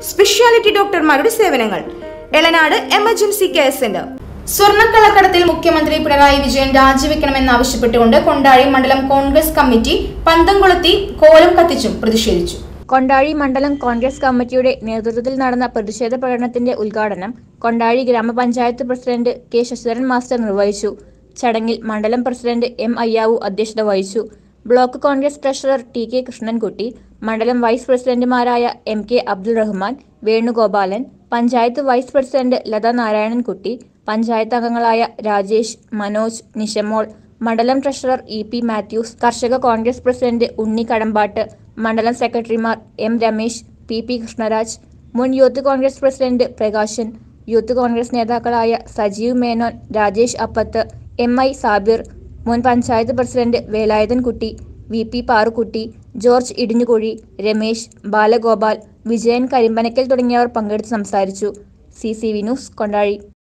speciality ഡോക്ടർമാരുടെ സേവനങ്ങൾ Elanad emergency care centre സ്വർണ്ണക്കള്ളക്കടത്തിൽ മുഖ്യമന്ത്രി പിണറായി വിജയൻ രാജിവെക്കണമെന്നാവശ്യപ്പെട്ടുകൊണ്ട് കൊണ്ടാഴി മണ്ഡലം കോൺഗ്രസ് കമ്മിറ്റി പന്തംകുളത്തി കോലം കത്തിച്ചും പ്രതിഷേധിച്ചു കൊണ്ടാഴി മണ്ഡലം കോൺഗ്രസ് കമ്മിറ്റിയുടെ നേതൃത്വത്തിൽ നടന്ന പ്രതിഷേധ പ്രകടനത്തിന്റെ ഉദ്ഘാടനം കൊണ്ടാഴി ഗ്രാമപഞ്ചായത്ത് പ്രസിഡന്റ് കെ ശശിധരൻ മാസ്റ്റർ നിർവഹിച്ചു ചടങ്ങിൽ മണ്ഡലം പ്രസിഡന്റ് എം അയ്യാവു അധ്യക്ഷത വഹിച്ചു block Congress treasurer T K Krishnankutty മണ്ഡലം വൈസ് പ്രസിഡന്റുമാരായ M K Abdul Rahman Venugopalan panchayat vice president Latha Narayanankutty panchayat അംഗങ്ങളായ രാജേഷ് മനോജ് നിഷമോൾ മണ്ഡലം ട്രഷറർ ഇ പി മാത്യൂസ് കർഷക കോൺഗ്രസ് പ്രസിഡന്റ് ഉണ്ണി കടമ്പാട്ട് മണ്ഡലം സെക്രട്ടറിമാർ M Ramesh P P Krishnaraj മുൻ youth Congress president Prakashan youth Congress നേതാക്കളായ സജീവ് മേനോൻ രാജേഷ് അപ്പത്ത് എം ഐ സാബിർ മുൻ panchayat president Velayudhankutty V P Parukutty George Idinjukuzhi Ramesh Balagopal Vijayan Karimpanakkal തുടങ്ങിയവർ പങ്കെടുത്ത് സംസാരിച്ചു C C V news Kondazhy